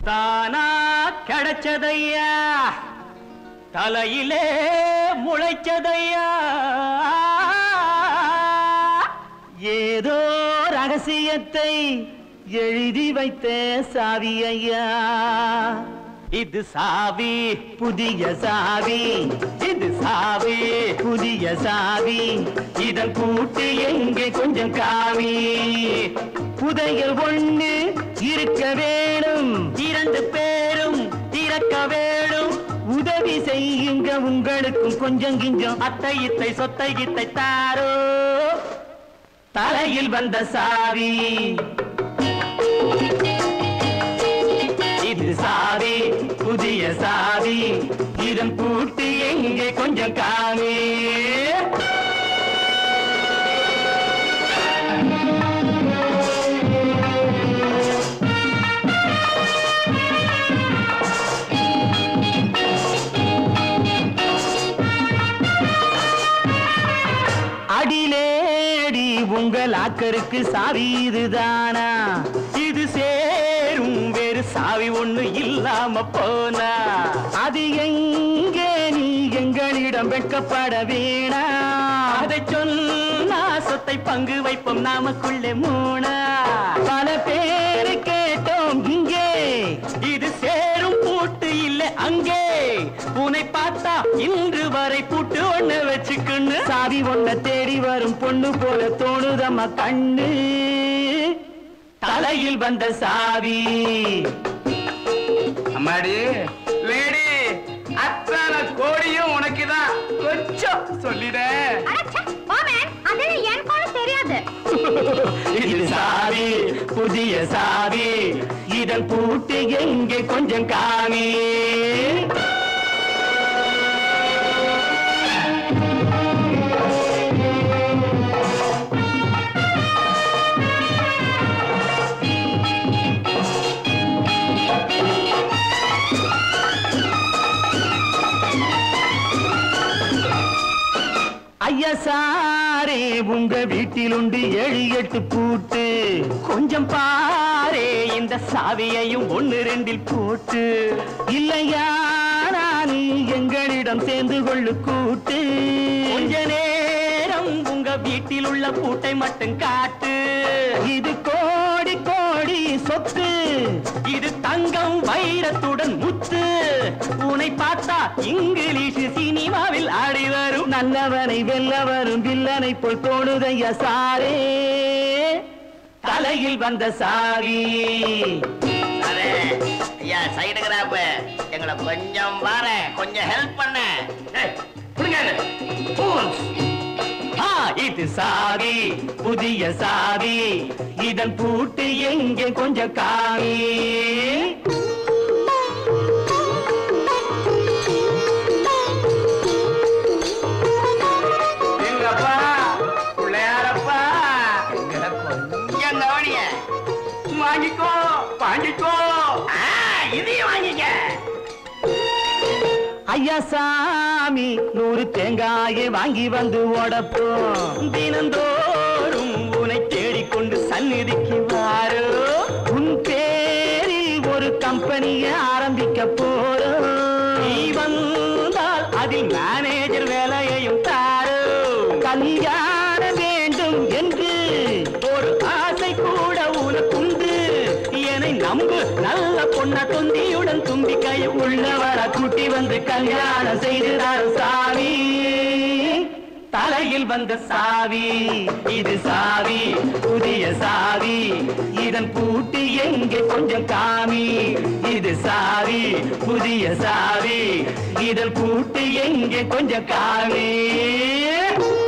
தானா கிடைச்சதையா தலையிலே முளைச்சதையா ஏதோ ரகசியத்தை எழுதி வைத்த சாவி ஐயா இது சாவி புதிய சாவி இது சாவி புதிய சாவி இதன் கூட்டு எங்கே கொஞ்சம் காவி புதையல் ஒண்ணு இருக்க வேணும் இரண்டு பேரும் திறக்க வேணும் உதவி செய்யுங்க உங்களுக்கும் கொஞ்சம் கிஞ்சம் அத்தை இத்தை சொத்தை கித்தை தாரோ தலையில் வந்த சாவி இது சாவி புதிய சாவி இதன் பூட்டு எங்கே கொஞ்சம் காமி அடிலேடி உங்கள் ஆக்கருக்கு சாவி இதுதானா இது சேரும் வேறு சாவி ஒண்ணு இல்லாம போனா அது எங்கே நீ எங்களிடம் வெட்கப்பட வேணா அதை சொன்னா சொத்தை பங்கு வைப்போம் நாமக்குள்ளே மூணா பல பேரு கேட்டோம் இங்கே இது சேரும் பூட்டு இல்ல அங்கே உன்னை பார்த்தா இன்று வரை பூட்டு ஒண்ணு வச்சுக்கணும் சாவி ஒண்ண தேடி வரும் பொண்ணு போல தோணுதம்மா கண்ணு தலையில் வந்த சாவி அம்மாடி லேடி அத்தனை கோடியும் உனக்குதான் கொஞ்சம் சொல்லிட தெரியாது இது சாவி புதிய சாவி இதன் பூட்டு எங்கே கொஞ்சம் காமி ஐயா சாரே உங்க வீட்டில் உண்டு ஏழு எட்டு பூட்டு கொஞ்சம் பாரே இந்த சாவியையும் ஒன்னு ரெண்டில் போட்டு இல்லையா நீ எங்களிடம் சேர்ந்து கொள்ளு கூட்டு கொஞ்ச நேரம் உங்க வீட்டில் உள்ள பூட்டை மட்டும் காட்டு இது கோடி கோடி சொத்து இது தங்கம் வைரத்துடன் முத்து உன்னை பார்த்தா இங்கிலீஷ் சினிமாவில் ஆடி வரும் நல்லவனை வெல்ல வரும் வில்லனை போல் தோணுதையா சாரே தலையில் வந்த சாவி அரே, ஐயா சைடு கிராப் எங்களை கொஞ்சம் பாரு கொஞ்சம் ஹெல்ப் பண்ண ஏய், புடுங்க இதை. Fools. ஆ, இது சாவி புதிய சாவி இதன் பூட்டு எங்கே கொஞ்சம் காமி எங்கப்பா பிள்ளையாரப்பா எங்களை கொஞ்சம் கவனிய வாங்கிக்கோ வாங்கிக்கோ ஆ, இதையும் வாங்கிக்க ஐயா சாமி நூறு தேங்காயை வாங்கி வந்து ஓடப்போம் தினந்தோறும் உன்னை தேடிக்கொண்டு சந்நிதிக்கு வாரோ உன் பேரில் ஒரு கம்பெனியை ஆரம்பிக்க போறோம் நீ வந்தால் அதில் மேனேஜர் வேலையையும் தாரோ கல்யாணம் வேண்டும் என்று ஒரு ஆசை கூட உனக்குண்டு என்னை நம்பு நல்ல பொண்ண தொந்தியுடன் தும்பிக்கைய உள்ளவர கூட்டி வந்து கல்யாணம் செய்துறார் சாமி தலையில் வந்த சாவி இது சாவி புதிய சாவி இதன் பூட்டு எங்கே கொஞ்சம் காமி இது சாவி புதிய சாவி இதன் பூட்டு எங்கே கொஞ்சம் காமி